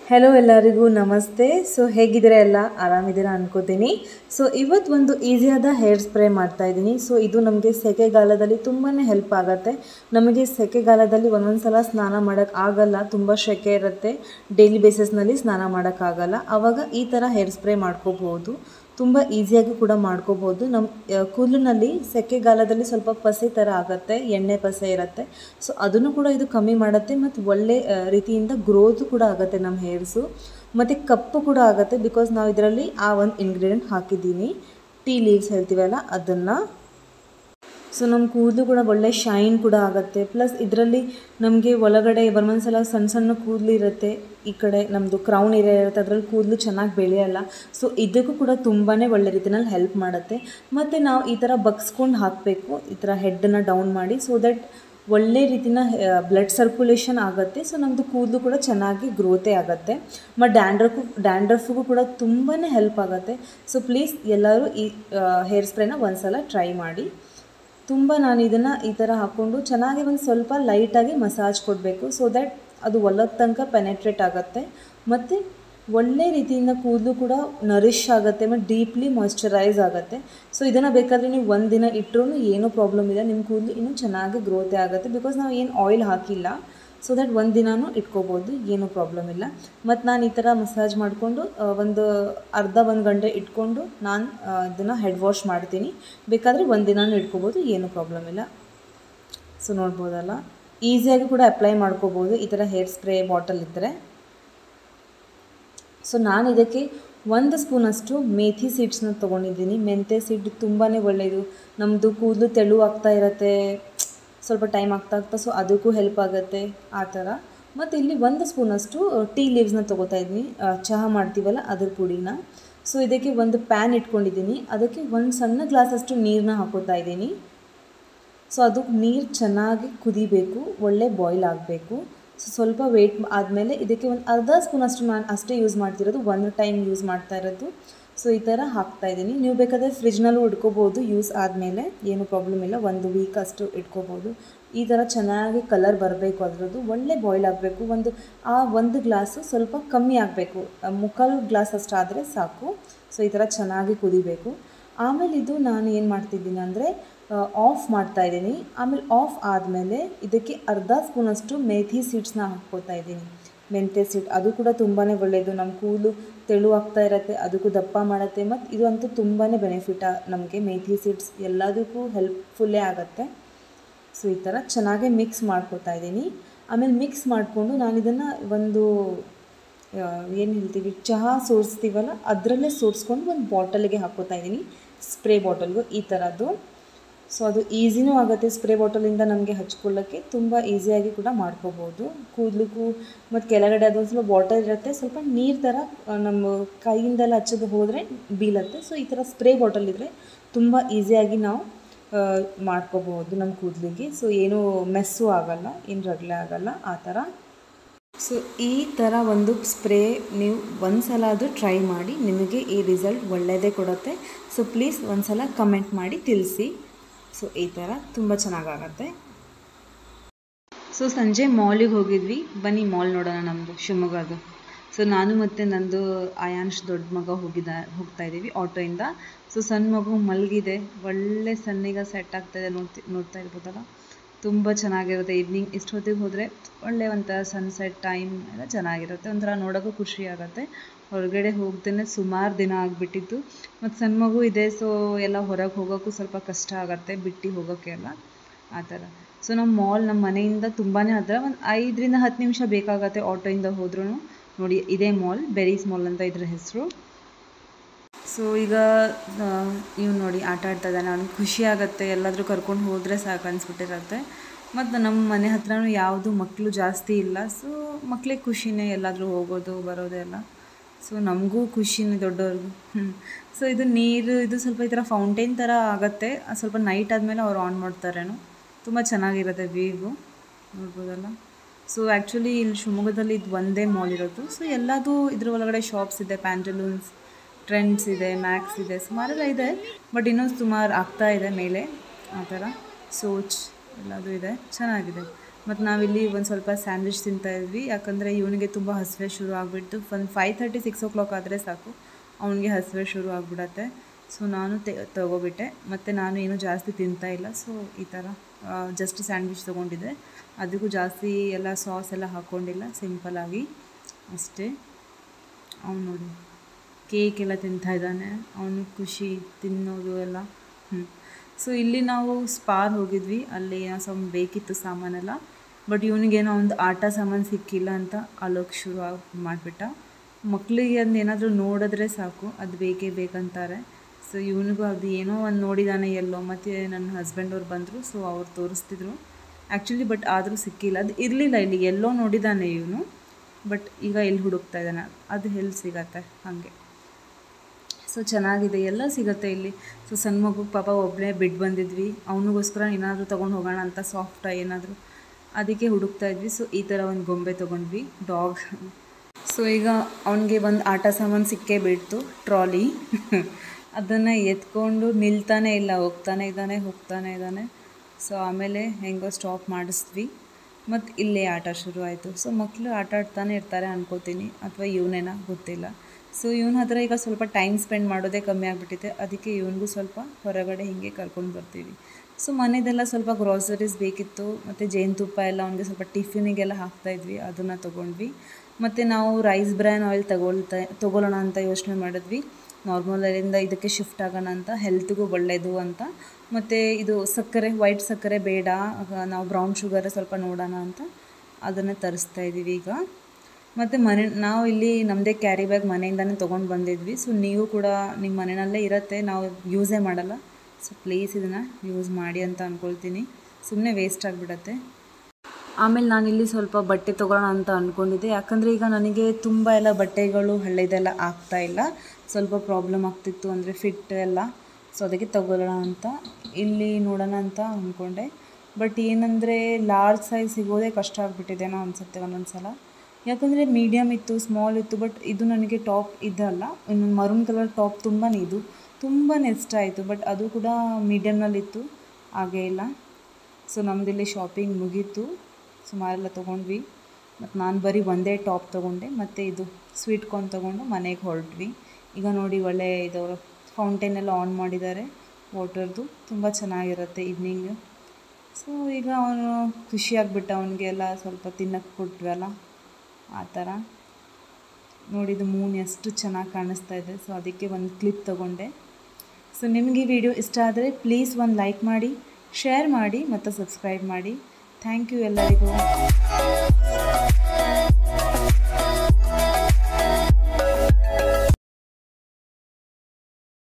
hello ಎಲ್ಲರಿಗೂ ನಮಸ್ತೆ so ಹೇಗಿದ್ದೀರಾ ಎಲ್ಲ ಆರಾಮಿದ್ದೀರಾ ಅನ್ಕೋತೀನಿ ಸೊ ಇವತ್ತು ಒಂದು ಈಸಿಯಾದ ಹೇರ್ ಸ್ಪ್ರೇ ಮಾಡ್ತಾ ಇದ್ದೀನಿ ಸೊ ಇದು ನಮಗೆ ಸೆಕೆಗಾಲದಲ್ಲಿ ತುಂಬಾ ಹೆಲ್ಪ್ ಆಗುತ್ತೆ ನಮಗೆ ಸೆಕೆಗಾಲದಲ್ಲಿ ಒಂದೊಂದು ಸಲ ಸ್ನಾನ ಮಾಡೋಕ್ಕೆ ಆಗಲ್ಲ ತುಂಬ ಸೆಕೆ ಇರುತ್ತೆ ಡೈಲಿ ಬೇಸಿಸ್ನಲ್ಲಿ ಸ್ನಾನ ಮಾಡೋಕ್ಕಾಗಲ್ಲ ಆವಾಗ ಈ ಥರ ಹೇರ್ ಸ್ಪ್ರೇ ಮಾಡ್ಕೋಬಹುದು ತುಂಬ ಈಸಿಯಾಗಿ ಕೂಡ ಮಾಡ್ಕೋಬೋದು ನಮ್ಮ ಕೂದಲಿನಲ್ಲಿ ಸೆಕೆಗಾಲದಲ್ಲಿ ಸ್ವಲ್ಪ ಪಸೆ ಥರ ಆಗುತ್ತೆ ಎಣ್ಣೆ ಪಸೆ ಇರುತ್ತೆ ಸೊ ಅದನ್ನು ಕೂಡ ಇದು ಕಮ್ಮಿ ಮಾಡುತ್ತೆ ಮತ್ತು ಒಳ್ಳೆ ಆ, ರೀತಿಯಿಂದ ಗ್ರೋತ್ ಕೂಡ ಆಗುತ್ತೆ ನಮ್ಮ ಹೇರ್ಸು ಮತ್ತು ಕಪ್ಪು ಕೂಡ ಆಗುತ್ತೆ ಬಿಕಾಸ್ ನಾವು ಇದರಲ್ಲಿ ಆ ಒಂದು ಇಂಗ್ರೀಡಿಯೆಂಟ್ ಹಾಕಿದ್ದೀನಿ ಟೀ ಲೀವ್ಸ್ ಹೇಳ್ತೀವಲ್ಲ ಅದನ್ನು ಸೊ ನಮ್ಮ ಕೂದಲು ಕೂಡ ಒಳ್ಳೆ ಶೈನ್ ಕೂಡ ಆಗುತ್ತೆ ಪ್ಲಸ್ ಇದರಲ್ಲಿ ನಮಗೆ ಒಳಗಡೆ ಒಂದೊಂದ್ಸಲ ಸಣ್ಣ ಸಣ್ಣ ಕೂದಲು ಇರುತ್ತೆ ಈ ಕಡೆ ನಮ್ಮದು ಕ್ರೌನ್ ಏರಿಯಾ ಇರುತ್ತೆ ಅದರಲ್ಲಿ ಕೂದಲು ಚೆನ್ನಾಗಿ ಬೆಳೆಯಲ್ಲ ಸೊ ಇದಕ್ಕೂ ಕೂಡ ತುಂಬಾ ಒಳ್ಳೆ ರೀತಿನಲ್ಲಿ ಹೆಲ್ಪ್ ಮಾಡುತ್ತೆ ಮತ್ತು ನಾವು ಈ ಥರ ಬಗ್ಸ್ಕೊಂಡು ಹಾಕಬೇಕು ಈ ಥರ ಹೆಡ್ಡನ್ನು ಡೌನ್ ಮಾಡಿ ಸೊ ದಟ್ ಒಳ್ಳೆ ರೀತಿನ ಬ್ಲಡ್ ಸರ್ಕ್ಯುಲೇಷನ್ ಆಗುತ್ತೆ ಸೊ ನಮ್ಮದು ಕೂದಲು ಕೂಡ ಚೆನ್ನಾಗಿ ಗ್ರೋತೇ ಆಗುತ್ತೆ ಮತ್ತು ಡ್ಯಾಂಡ್ರಫು ಡ್ಯಾಂಡ್ರಫಿಗೂ ಕೂಡ ತುಂಬಾ ಹೆಲ್ಪ್ ಆಗುತ್ತೆ ಸೊ ಪ್ಲೀಸ್ ಎಲ್ಲರೂ ಈ ಹೇರ್ ಸ್ಪ್ರೇನ ಒಂದ್ಸಲ ಟ್ರೈ ಮಾಡಿ ತುಂಬ ನಾನು ಇದನ್ನು ಈ ಥರ ಹಾಕ್ಕೊಂಡು ಚೆನ್ನಾಗಿ ಒಂದು ಸ್ವಲ್ಪ ಲೈಟಾಗಿ ಮಸಾಜ್ ಕೊಡಬೇಕು ಸೊ ದ್ಯಾಟ್ ಅದು ಒಳಗೆ ತನಕ ಪೆನೆಟ್ರೇಟ್ ಆಗುತ್ತೆ ಮತ್ತು ಒಳ್ಳೆ ರೀತಿಯಿಂದ ಕೂದಲು ಕೂಡ ನರಿಶ್ ಆಗುತ್ತೆ ಮತ್ತು ಡೀಪ್ಲಿ ಮಾಯ್ಶ್ಚರೈಸ್ ಆಗುತ್ತೆ ಸೊ ಇದನ್ನು ಬೇಕಾದರೆ ನೀವು ಒಂದು ದಿನ ಇಟ್ಟರೂ ಏನೂ ಪ್ರಾಬ್ಲಮ್ ಇಲ್ಲ ನಿಮ್ಮ ಕೂದಲು ಇನ್ನೂ ಚೆನ್ನಾಗಿ ಗ್ರೋತೆ ಆಗುತ್ತೆ ಬಿಕಾಸ್ ನಾವು ಏನು ಆಯಿಲ್ ಹಾಕಿಲ್ಲ ಸೊ ದ್ಯಾಟ್ ಒಂದು ದಿನಾನೂ ಇಟ್ಕೋಬೋದು ಏನೂ ಪ್ರಾಬ್ಲಮ್ ಇಲ್ಲ ಮತ್ತು ನಾನು ಈ ಥರ ಮಸಾಜ್ ಮಾಡಿಕೊಂಡು ಒಂದು ಅರ್ಧ ಒಂದು ಗಂಟೆ ಇಟ್ಕೊಂಡು ನಾನು ಇದನ್ನು ಹೆಡ್ ವಾಶ್ ಮಾಡ್ತೀನಿ ಬೇಕಾದರೆ ಒಂದು ದಿನಾನೂ ಇಟ್ಕೋಬೋದು ಏನೂ ಪ್ರಾಬ್ಲಮ್ ಇಲ್ಲ ಸೊ ನೋಡ್ಬೋದಲ್ಲ ಈಸಿಯಾಗಿ ಕೂಡ ಅಪ್ಲೈ ಮಾಡ್ಕೋಬೋದು ಈ ಥರ ಹೇರ್ ಸ್ಪ್ರೇ ಬಾಟಲ್ ಇದ್ದರೆ ಸೊ ನಾನು ಇದಕ್ಕೆ ಒಂದು ಸ್ಪೂನಷ್ಟು ಮೇಥಿ ಸೀಡ್ಸ್ನ ತೊಗೊಂಡಿದ್ದೀನಿ ಮೆಂತ್ಯ ಸೀಡ್ ತುಂಬಾ ಒಳ್ಳೆಯದು ನಮ್ಮದು ಕೂದಲು ತೆಳು ಆಗ್ತಾ ಇರುತ್ತೆ ಸ್ವಲ್ಪ ಟೈಮ್ ಆಗ್ತಾ ಆಗ್ತಾ ಸೊ ಅದಕ್ಕೂ ಹೆಲ್ಪ್ ಆಗುತ್ತೆ ಆ ಥರ ಮತ್ತು ಇಲ್ಲಿ ಒಂದು ಸ್ಪೂನಷ್ಟು ಟೀ ಲೀವ್ಸ್ನ ತೊಗೋತಾ ಇದ್ದೀನಿ ಆ, ಚಹಾ ಮಾಡ್ತೀವಲ್ಲ ಅದ್ರ ಪುಡಿನ ಸೊ ಇದಕ್ಕೆ ಒಂದು ಪ್ಯಾನ್ ಇಟ್ಕೊಂಡಿದ್ದೀನಿ ಅದಕ್ಕೆ ಒಂದು ಸಣ್ಣ ಗ್ಲಾಸಷ್ಟು ನೀರನ್ನ ಹಾಕೋತಾ ಇದ್ದೀನಿ ಸೊ ಅದು ನೀರು ಚೆನ್ನಾಗಿ ಕುದಿಬೇಕು ಒಳ್ಳೆ ಬಾಯ್ಲ್ ಆಗಬೇಕು ಸೊ ಸ್ವಲ್ಪ ವೆಯ್ಟ್ ಆದಮೇಲೆ ಇದಕ್ಕೆ ಒಂದು ಅರ್ಧ ಸ್ಪೂನಷ್ಟು ನಾನು ಅಷ್ಟೇ ಯೂಸ್ ಮಾಡ್ತಿರೋದು ಒಂದು ಟೈಮ್ ಯೂಸ್ ಮಾಡ್ತಾ ಇರೋದು ಸೊ ಈ ಥರ ಹಾಕ್ತಾ ಇದ್ದೀನಿ ನೀವು ಬೇಕಾದರೆ ಫ್ರಿಜ್ನಲ್ಲೂ ಇಟ್ಕೋಬೋದು ಯೂಸ್ ಆದಮೇಲೆ ಏನೂ ಪ್ರಾಬ್ಲಮ್ ಇಲ್ಲ ಒಂದು ವೀಕ್ ಅಷ್ಟು ಇಟ್ಕೋಬೋದು ಈ ಥರ ಚೆನ್ನಾಗಿ ಕಲರ್ ಬರಬೇಕು ಅದರದ್ದು ಒಳ್ಳೆ ಬಾಯ್ಲ್ ಆಗಬೇಕು ಒಂದು ಆ ಒಂದು ಗ್ಲಾಸು ಸ್ವಲ್ಪ ಕಮ್ಮಿ ಆಗಬೇಕು ಮುಕ್ಕಾಲು ಗ್ಲಾಸ್ ಅಷ್ಟು ಆದರೆ ಸಾಕು ಸೊ ಈ ಥರ ಚೆನ್ನಾಗಿ ಕುದಿಬೇಕು ಆಮೇಲೆ ಇದು ನಾನು ಏನು ಮಾಡ್ತಿದ್ದೀನಿ ಅಂದರೆ ಆಫ್ ಮಾಡ್ತಾ ಇದ್ದೀನಿ ಆಮೇಲೆ ಆಫ್ ಆದಮೇಲೆ ಇದಕ್ಕೆ ಅರ್ಧ ಸ್ಪೂನಷ್ಟು ಮೇಥಿ ಸೀಡ್ಸ್ನ ಹಾಕ್ಕೋತಾ ಇದ್ದೀನಿ ಮೆಂತ್ಯ ಸೀಡ್ ಅದು ಕೂಡ ತುಂಬಾ ಒಳ್ಳೆಯದು ನಮ್ಮ ಕೂದಲು ತೆಳು ಆಗ್ತಾ ಇರುತ್ತೆ ಅದಕ್ಕೂ ದಪ್ಪ ಮಾಡುತ್ತೆ ಮತ್ತು ಇದು ಅಂತೂ ತುಂಬಾ ಬೆನಿಫಿಟ್ ನಮಗೆ ಮೇಥಿ ಸೀಡ್ಸ್ ಎಲ್ಲದಕ್ಕೂ ಹೆಲ್ಪ್ಫುಲ್ಲೇ ಆಗುತ್ತೆ ಸೊ ಈ ಥರ ಚೆನ್ನಾಗಿ ಮಿಕ್ಸ್ ಮಾಡ್ಕೊತಾ ಇದ್ದೀನಿ ಆಮೇಲೆ ಮಿಕ್ಸ್ ಮಾಡಿಕೊಂಡು ನಾನು ಇದನ್ನು ಒಂದು ಏನು ಹೇಳ್ತೀವಿ ಚಹಾ ಸೋರಿಸ್ತೀವಲ್ಲ ಅದರಲ್ಲೇ ಸೋರಿಸ್ಕೊಂಡು ಒಂದು ಬಾಟಲಿಗೆ ಹಾಕ್ಕೋತಾ ಇದ್ದೀನಿ ಸ್ಪ್ರೇ ಬಾಟಲ್ಗೂ ಈ ಥರದ್ದು ಸೊ ಅದು ಈಸಿನೂ ಆಗುತ್ತೆ ಸ್ಪ್ರೇ ಬಾಟಲಿಂದ ನಮಗೆ ಹಚ್ಕೊಳ್ಳೋಕ್ಕೆ ತುಂಬ ಈಸಿಯಾಗಿ ಕೂಡ ಮಾಡ್ಕೋಬೋದು ಕೂದಲಿಗೂ ಮತ್ತು ಕೆಳಗಡೆ ಅದೊಂದು ಸ್ವಲ್ಪ ಬಾಟಲ್ ಇರುತ್ತೆ ಸ್ವಲ್ಪ ನೀರು ಥರ ಆ, ನಮ್ಮ ಕೈಯಿಂದೆಲ್ಲ ಹಚ್ಚೋದು ಹೋದರೆ ಬೀಳತ್ತೆ ಸೊ ಈ ಥರ ಸ್ಪ್ರೇ ಬಾಟಲ್ ಇದ್ದರೆ ತುಂಬ ಈಸಿಯಾಗಿ ನಾವು ಆ, ಮಾಡ್ಕೋಬಹುದು ನಮ್ಮ ಕೂದಲಿಗೆ ಸೊ ಏನೂ ಮೆಸ್ಸು ಆಗಲ್ಲ ಏನು ರಗಳೆ ಆಗಲ್ಲ ಆ ಥರ ಸೊ ಈ ಥರ ಒಂದು ಸ್ಪ್ರೇ ನೀವು ಒಂದು ಸಲ ಅದು ಟ್ರೈ ಮಾಡಿ ನಿಮಗೆ ಈ ರಿಸಲ್ಟ್ ಒಳ್ಳೆಯದೇ ಕೊಡುತ್ತೆ ಸೊ ಪ್ಲೀಸ್ ಒಂದು ಸಲ ಕಮೆಂಟ್ ಮಾಡಿ ತಿಳಿಸಿ ಸೊ ಈ ಥರ ತುಂಬ ಚೆನ್ನಾಗಾಗತ್ತೆ ಸೊ ಸಂಜೆ ಮಾಲಿಗೆ ಹೋಗಿದ್ವಿ ಬನ್ನಿ ಮಾಲ್ ನೋಡೋಣ ನಮ್ಮದು ಶಿವಮೊಗ್ಗದು ಸೊ ನಾನು ಮತ್ತು ನಂದು ಆಯಾಂಶ್ ದೊಡ್ಡ ಮಗ ಹೋಗಿದ್ದ ಹೋಗ್ತಾ ಇದ್ದೀವಿ ಆಟೋಯಿಂದ ಸೊ ಸಣ್ಣ ಮಗು ಮಲಗಿದೆ ಒಳ್ಳೆ ಸಣ್ಣಿಗೆ ಸೆಟ್ ಆಗ್ತಾಯಿದೆ ನೋಡ್ತಿ ನೋಡ್ತಾ ಇರ್ಬೋದಲ್ಲ ತುಂಬ ಚೆನ್ನಾಗಿರುತ್ತೆ ಈವ್ನಿಂಗ್ ಇಷ್ಟೊತ್ತಿಗೆ ಹೋದರೆ ಒಳ್ಳೆ ಒಂಥರ ಸನ್ಸೆಟ್ ಟೈಮ್ ಎಲ್ಲ ಚೆನ್ನಾಗಿರುತ್ತೆ ಒಂಥರ ನೋಡೋಕ್ಕೂ ಖುಷಿ ಆಗುತ್ತೆ ಹೊರಗಡೆ ಹೋಗ್ದೇ ಸುಮಾರು ದಿನ ಆಗಿಬಿಟ್ಟಿತ್ತು ಮತ್ತು ಸಣ್ಣ ಮಗು ಇದೆ ಸೊ ಎಲ್ಲ ಹೊರಗೆ ಹೋಗೋಕ್ಕೂ ಸ್ವಲ್ಪ ಕಷ್ಟ ಆಗುತ್ತೆ ಬಿಟ್ಟು ಹೋಗೋಕ್ಕೆ ಎಲ್ಲ ಆ ಥರ ಸೊ ನಮ್ಮ ಮಾಲ್ ನಮ್ಮ ಮನೆಯಿಂದ ತುಂಬಾ ಹತ್ತಿರ ಒಂದು ಐದರಿಂದ ಹತ್ತು ನಿಮಿಷ ಬೇಕಾಗತ್ತೆ ಆಟೋಯಿಂದ ಹೋದ್ರೂ ನೋಡಿ ಇದೇ ಮಾಲ್ ಬೆರೀಸ್ ಮಾಲ್ ಅಂತ ಇದ್ರ ಹೆಸರು ಸೊ ಈಗ ಇವ್ನು ನೋಡಿ ಆಟ ಆಡ್ತಾ ಇದ್ದಾನೆ ಅವ್ನಿಗೆ ಖುಷಿ ಆಗುತ್ತೆ ಎಲ್ಲಾದರೂ ಕರ್ಕೊಂಡು ಹೋದರೆ ಸಾಕು ಅನಿಸ್ಬಿಟ್ಟಿರತ್ತೆ ಮತ್ತು ನಮ್ಮ ಮನೆ ಹತ್ರನೂ ಯಾವುದು ಮಕ್ಕಳು ಜಾಸ್ತಿ ಇಲ್ಲ ಸೊ ಮಕ್ಳಿಗೆ ಖುಷಿನೇ ಎಲ್ಲಾದರೂ ಹೋಗೋದು ಬರೋದೆಲ್ಲ ಸೊ ನಮಗೂ ಖುಷಿನೇ ದೊಡ್ಡವ್ರಿಗೂ ಹ್ಞೂ ಸೊ ಇದು ನೀರು ಇದು ಸ್ವಲ್ಪ ಈ ಥರ ಫೌಂಟೇನ್ ಥರ ಆಗುತ್ತೆ ಅದ್ ಸ್ವಲ್ಪ ನೈಟ್ ಆದಮೇಲೆ ಅವ್ರು ಆನ್ ಮಾಡ್ತಾರೇನೋ ತುಂಬ ಚೆನ್ನಾಗಿರುತ್ತೆ ವ್ಯೂವು ನೋಡ್ಬೋದಲ್ಲ ಸೊ ಆ್ಯಕ್ಚುಲಿ ಇಲ್ಲಿ ಶಿವಮೊಗ್ಗದಲ್ಲಿ ಇದು ಒಂದೇ ಮಾಲ್ ಇರೋದು ಸೊ ಎಲ್ಲದೂ ಇದ್ರ ಒಳಗಡೆ ಶಾಪ್ಸ್ ಇದೆ ಪ್ಯಾಂಟಲೂನ್ಸ್ ಟ್ರೆಂಡ್ಸ್ ಇದೆ ಮ್ಯಾಕ್ಸ್ ಇದೆ ಸುಮಾರೆಲ್ಲ ಇದೆ ಬಟ್ ಇನ್ನೂ ಸುಮಾರು ಆಗ್ತಾ ಇದೆ ಮೇಲೆ ಆ ಥರ ಸೋಚ್ ಎಲ್ಲದೂ ಇದೆ ಚೆನ್ನಾಗಿದೆ ಮತ್ತು ನಾವಿಲ್ಲಿ ಒಂದು ಸ್ವಲ್ಪ ಸ್ಯಾಂಡ್ವಿಚ್ ತಿಂತಾಯಿದ್ವಿ ಯಾಕಂದರೆ ಇವನಿಗೆ ತುಂಬ ಹಸಿವೆ ಶುರು ಆಗಿಬಿಟ್ಟು ಒಂದು five thirty six o'clock ಆದರೆ ಸಾಕು ಅವನಿಗೆ ಹಸಿವೆ ಶುರು ಆಗಿಬಿಡತ್ತೆ ಸೊ ನಾನು ತೆ ತೊಗೊಬಿಟ್ಟೆ ಮತ್ತು ನಾನು ಏನೂ ಜಾಸ್ತಿ ತಿಂತಾ ಇಲ್ಲ ಸೊ ಈ ಥರ ಜಸ್ಟ್ ಸ್ಯಾಂಡ್ವಿಚ್ ತೊಗೊಂಡಿದ್ದೆ ಅದಕ್ಕೂ ಜಾಸ್ತಿ ಎಲ್ಲ ಸಾಸ್ ಎಲ್ಲ ಹಾಕ್ಕೊಂಡಿಲ್ಲ ಸಿಂಪಲಾಗಿ ಅಷ್ಟೇ ಅವ್ನು ನೋಡಿ ಕೇಕ್ ಎಲ್ಲ ತಿಂತಾ ಇದ್ದಾನೆ ಅವನು ಖುಷಿ ತಿನ್ನೋದು ಎಲ್ಲ ಹ್ಞೂ ಸೊ ಇಲ್ಲಿ ನಾವು ಸ್ಪಾರ್ ಹೋಗಿದ್ವಿ ಅಲ್ಲಿ ಸ್ವಲ್ಪ ಬೇಕಿತ್ತು ಸಾಮಾನೆಲ್ಲ ಬಟ್ ಇವನಿಗೇನೋ ಒಂದು ಆಟ ಸಾಮಾನು ಸಿಕ್ಕಿಲ್ಲ ಅಂತ ಅಳೋಕ್ಕೆ ಶುರು ಆಗಿ ಮಾಡಿಬಿಟ್ಟ ಮಕ್ಕಳಿಗೆ ಅದನ್ನ ಏನಾದರೂ ನೋಡಿದ್ರೆ ಸಾಕು ಅದು ಬೇಕೇ ಬೇಕಂತಾರೆ ಸೊ ಇವನಿಗೂ ಅದು ಏನೋ ಒಂದು ನೋಡಿದಾನೆ ಎಲ್ಲೋ ಮತ್ತು ನನ್ನ ಹಸ್ಬೆಂಡ್ ಅವ್ರು ಬಂದರು ಸೊ ಅವ್ರು ತೋರಿಸ್ತಿದ್ರು ಆ್ಯಕ್ಚುಲಿ ಬಟ್ ಆದರೂ ಸಿಕ್ಕಿಲ್ಲ ಅದು ಇರಲಿಲ್ಲ ಇಲ್ಲಿ ಎಲ್ಲೋ ನೋಡಿದ್ದಾನೆ ಇವನು ಬಟ್ ಈಗ ಎಲ್ಲಿ ಹುಡುಕ್ತಾ ಇದ್ದಾನೆ ಅದು ಎಲ್ಲಿ ಸಿಗತ್ತೆ ಹಾಗೆ ಸೊ ಚೆನ್ನಾಗಿದೆ ಎಲ್ಲ ಸಿಗುತ್ತೆ ಇಲ್ಲಿ ಸೊ ಸಣ್ಣ ಮಗು ಪಾಪ ಒಬ್ಬನೇ ಬಿಟ್ಟು ಬಂದಿದ್ವಿ ಅವನಿಗೋಸ್ಕರ ಏನಾದರೂ ತೊಗೊಂಡು ಹೋಗೋಣ ಅಂತ ಸಾಫ್ಟ ಏನಾದರೂ ಅದಕ್ಕೆ ಹುಡುಕ್ತಾ ಇದ್ವಿ ಸೊ ಈ ಥರ ಒಂದು ಗೊಂಬೆ ತೊಗೊಂಡ್ವಿ ಡಾಗ್ ಸೊ ಈಗ ಅವನಿಗೆ ಒಂದು ಆಟ ಸಾಮಾನು ಸಿಕ್ಕೇ ಬಿಡ್ತು ಟ್ರಾಲಿ ಅದನ್ನು ಎತ್ಕೊಂಡು ನಿಲ್ತಾನೆ ಇಲ್ಲ ಹೋಗ್ತಾನೆ ಇದ್ದಾನೆ ಹೋಗ್ತಾನೆ ಇದ್ದಾನೆ ಸೊ ಆಮೇಲೆ ಹೆಂಗೋ ಸ್ಟಾಪ್ ಮಾಡಿಸಿದ್ವಿ ಮತ್ತು ಇಲ್ಲೇ ಆಟ ಶುರು ಆಯಿತು ಸೊ ಮಕ್ಕಳು ಆಟ ಆಡ್ತಾನೆ ಇರ್ತಾರೆ ಅನ್ಕೋತೀನಿ ಅಥವಾ ಇವನೇನ ಗೊತ್ತಿಲ್ಲ ಸೊ ಇವನ ಹತ್ರ ಈಗ ಸ್ವಲ್ಪ ಟೈಮ್ ಸ್ಪೆಂಡ್ ಮಾಡೋದೇ ಕಮ್ಮಿ ಆಗಿಬಿಟ್ಟಿದೆ ಅದಕ್ಕೆ ಇವನಿಗೂ ಸ್ವಲ್ಪ ಹೊರಗಡೆ ಹೀಗೆ ಕರ್ಕೊಂಡು ಬರ್ತೀವಿ ಸೊ ಮನೆದೆಲ್ಲ ಸ್ವಲ್ಪ ಗ್ರಾಸರೀಸ್ ಬೇಕಿತ್ತು ಮತ್ತು ಜೇನುತುಪ್ಪ ಎಲ್ಲ ಅವನಿಗೆ ಸ್ವಲ್ಪ ಟಿಫಿನಿಗೆಲ್ಲ ಹಾಕ್ತಾಯಿದ್ವಿ ಅದನ್ನು ತೊಗೊಂಡ್ವಿ ಮತ್ತು ನಾವು ರೈಸ್ ಬ್ರ್ಯಾನ್ ಆಯಿಲ್ ತಗೊಳ್ತಾ ತೊಗೊಳ್ಳೋಣ ಅಂತ ಯೋಚನೆ ಮಾಡಿದ್ವಿ ನಾರ್ಮಲ್ ಅಲ್ಲಿಂದ ಇದಕ್ಕೆ ಶಿಫ್ಟ್ ಆಗೋಣ ಅಂತ ಹೆಲ್ತ್ಗೂ ಒಳ್ಳೆಯದು ಅಂತ ಮತ್ತು ಇದು ಸಕ್ಕರೆ ವೈಟ್ ಸಕ್ಕರೆ ಬೇಡ ನಾವು ಬ್ರೌನ್ ಶುಗರೇ ಸ್ವಲ್ಪ ನೋಡೋಣ ಅಂತ ಅದನ್ನು ತರಿಸ್ತಾ ಇದ್ದೀವಿ ಈಗ ಮತ್ತು ಮನೆ ನಾವು ಇಲ್ಲಿ ನಮ್ಮದೇ ಕ್ಯಾರಿ ಬ್ಯಾಗ್ ಮನೆಯಿಂದನೇ ತೊಗೊಂಡು ಬಂದಿದ್ವಿ ಸೊ ನೀವು ಕೂಡ ನಿಮ್ಮ ಮನೆಯಲ್ಲೇ ಇರುತ್ತೆ ನಾವು ಯೂಸೇ ಮಾಡಲ್ಲ ಸೊ ಪ್ಲೀಸ್ ಇದನ್ನು ಯೂಸ್ ಮಾಡಿ ಅಂತ ಅಂದ್ಕೊಳ್ತೀನಿ ಸುಮ್ಮನೆ ವೇಸ್ಟ್ ಆಗಿಬಿಡತ್ತೆ ಆಮೇಲೆ ನಾನಿಲ್ಲಿ ಸ್ವಲ್ಪ ಬಟ್ಟೆ ತೊಗೊಳ್ಳೋಣ ಅಂತ ಅಂದ್ಕೊಂಡಿದ್ದೆ ಯಾಕಂದರೆ ಈಗ ನನಗೆ ತುಂಬ ಎಲ್ಲ ಬಟ್ಟೆಗಳು ಹಳೆದೆಲ್ಲ ಆಗ್ತಾ ಇಲ್ಲ ಸ್ವಲ್ಪ ಪ್ರಾಬ್ಲಮ್ ಆಗ್ತಿತ್ತು ಅಂದರೆ ಫಿಟ್ ಎಲ್ಲ ಸೊ ಅದಕ್ಕೆ ತಗೊಳ್ಳೋಣ ಅಂತ ಇಲ್ಲಿ ನೋಡೋಣ ಅಂತ ಅಂದ್ಕೊಂಡೆ ಬಟ್ ಏನಂದರೆ ಲಾರ್ಜ್ ಸೈಜ್ ಸಿಗೋದೇ ಕಷ್ಟ ಆಗಿಬಿಟ್ಟಿದೆನೋ ಅನಿಸುತ್ತೆ ಒಂದೊಂದು ಸಲ ಯಾಕಂದರೆ ಮೀಡಿಯಮ್ ಇತ್ತು ಸ್ಮಾಲ್ ಇತ್ತು ಬಟ್ ಇದು ನನಗೆ ಟಾಪ್ ಇದಲ್ಲ ಇನ್ನೊಂದು ಮರೂನ್ ಕಲರ್ ಟಾಪ್ ತುಂಬಾ ಇದು ತುಂಬಾ ಇಷ್ಟ ಆಯಿತು ಬಟ್ ಅದು ಕೂಡ ಮೀಡಿಯಮ್ನಲ್ಲಿತ್ತು ಹಾಗೇ ಇಲ್ಲ ಸೊ ನಮ್ಮದಿಲ್ಲಿ ಶಾಪಿಂಗ್ ಮುಗೀತು ಸುಮಾರೆಲ್ಲ ತೊಗೊಂಡ್ವಿ ಮತ್ತು ನಾನು ಬರೀ ಒಂದೇ ಟಾಪ್ ತೊಗೊಂಡೆ ಮತ್ತು ಇದು ಸ್ವೀಟ್ ಕಾರ್ನ್ ತೊಗೊಂಡು ಮನೆಗೆ ಹೊರಟ್ವಿ ಈಗ ನೋಡಿ ಒಳ್ಳೆ ಇದು ಫೌಂಟೇನ್ ಎಲ್ಲ ಆನ್ ಮಾಡಿದ್ದಾರೆ ವಾಟರ್ದು ತುಂಬ ಚೆನ್ನಾಗಿರುತ್ತೆ ಈವ್ನಿಂಗ್ ಸೊ ಈಗ ಅವನು ಖುಷಿಯಾಗ್ಬಿಟ್ಟ ಅವನಿಗೆಲ್ಲ ಸ್ವಲ್ಪ ತಿನ್ನಕ್ಕೆ ಕೊಟ್ವಲ್ಲ ಆ ಥರ ನೋಡಿದ್ದು ಮೂನ್ ಎಷ್ಟು ಚೆನ್ನಾಗಿ ಕಾಣಿಸ್ತಾ ಇದೆ ಸೊ ಅದಕ್ಕೆ ಒಂದು ಕ್ಲಿಪ್ ತೊಗೊಂಡೆ ಸೊ ನಿಮಗೆ ಈ ವಿಡಿಯೋ ಇಷ್ಟ ಆದರೆ ಪ್ಲೀಸ್ ಒಂದು ಲೈಕ್ ಮಾಡಿ ಶೇರ್ ಮಾಡಿ ಮತ್ತು ಸಬ್ಸ್ಕ್ರೈಬ್ ಮಾಡಿ ಥ್ಯಾಂಕ್ ಯು ಎಲ್ಲರಿಗೂ